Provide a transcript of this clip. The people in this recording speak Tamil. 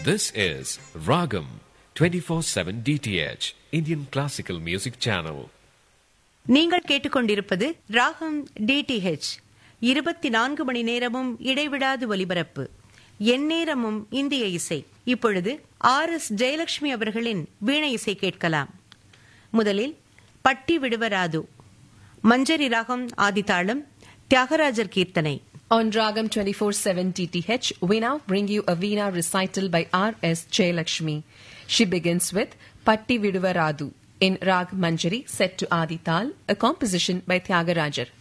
This is Ragam 24/7 DTH Indian Classical Music Channel. நீங்கள் கேட்டுக்கொண்டிருப்பது ராகம் டிடிஹெச் இருபத்தி நான்கு மணி நேரமும் இடைவிடாது ஒலிபரப்பு எந்நேரமும் இந்திய இசை இப்பொழுது ஆர் எஸ் ஜெயலட்சுமி அவர்களின் வீணை இசை கேட்கலாம் முதலில் பட்டி விடுவராது மஞ்சரி ராகம் ஆதிதாளம் தியாகராஜர் கீர்த்தனை On Ragam 24-7 TTH, we now bring you a Veena recital by R.S. Jayalakshmi. She begins with Patti Viduvaradu in Rag Manjari set to Adi Tal, a composition by Tyagarajar.